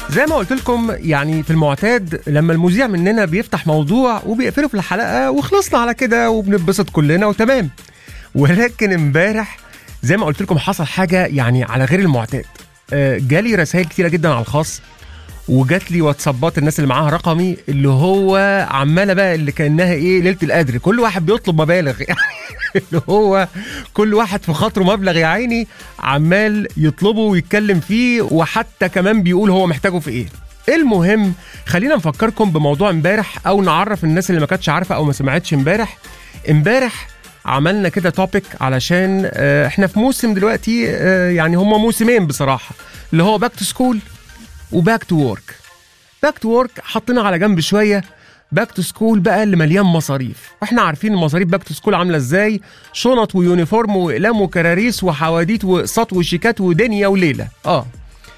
زي ما قلت لكم يعني في المعتاد لما المذيع مننا بيفتح موضوع وبيقفله في الحلقه وخلصنا على كده وبنتبسط كلنا وتمام ولكن امبارح زي ما قلت لكم حصل حاجه يعني على غير المعتاد آه، جالي رسائل كتيره جدا على الخاص وجات لي واتسابات الناس اللي معاها رقمي اللي هو عماله بقى اللي كانها ايه ليله القدر كل واحد بيطلب مبالغ يعني اللي هو كل واحد في خاطره مبلغ يا عيني عمال يطلبه ويتكلم فيه وحتى كمان بيقول هو محتاجه في ايه المهم خلينا نفكركم بموضوع امبارح او نعرف الناس اللي ما كانتش عارفه او ما سمعتش امبارح امبارح عملنا كده توبيك علشان آه، احنا في موسم دلوقتي آه، يعني هما موسمين بصراحه اللي هو باك تو سكول وباك تو ورك باك تو ورك حطينا على جنب شويه باك تو سكول بقى اللي مليان مصاريف واحنا عارفين المصاريف باك تو سكول عامله ازاي شنط ويونيفورم واقلام وكراريس وحواديت واقساط وشيكات ودنيا وليله اه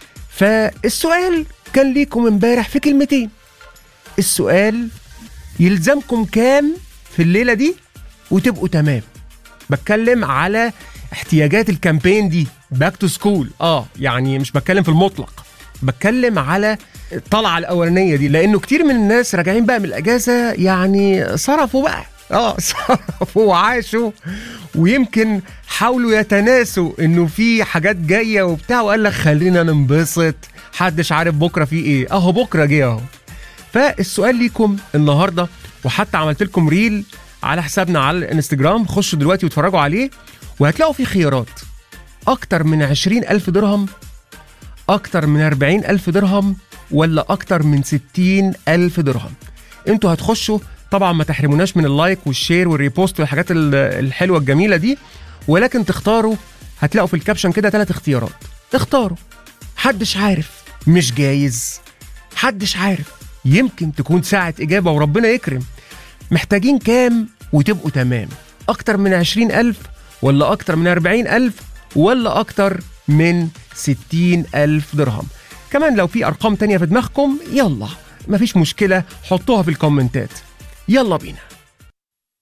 فالسؤال كان ليكم امبارح في كلمتين السؤال يلزمكم كام في الليله دي وتبقوا تمام بتكلم على احتياجات الكامبين دي باك تو سكول اه يعني مش بتكلم في المطلق بتكلم على الطلعه الاولانيه دي لانه كتير من الناس راجعين بقى من الاجازه يعني صرفوا بقى اه صرفوا وعاشوا ويمكن حاولوا يتناسوا انه في حاجات جايه وبتاع وقال لك خلينا ننبسط حدش عارف بكره في ايه اهو بكره جه اهو فالسؤال ليكم النهارده وحتى عملت لكم ريل على حسابنا على الانستجرام خشوا دلوقتي واتفرجوا عليه وهتلاقوا فيه خيارات اكتر من 20 ألف درهم اكتر من 40 ألف درهم ولا اكتر من 60 ألف درهم انتوا هتخشوا طبعا ما تحرموناش من اللايك والشير والريبوست والحاجات ال- الحلوه الجميله دي ولكن تختاروا هتلاقوا في الكابشن كده ثلاث اختيارات اختاروا حدش عارف مش جايز حدش عارف يمكن تكون ساعة إجابة وربنا يكرم محتاجين كام وتبقوا تمام أكتر من عشرين ألف ولا أكتر من أربعين ألف ولا أكتر من ستين ألف درهم كمان لو في أرقام تانية في دماغكم يلا مفيش مشكلة حطوها في الكومنتات يلا بينا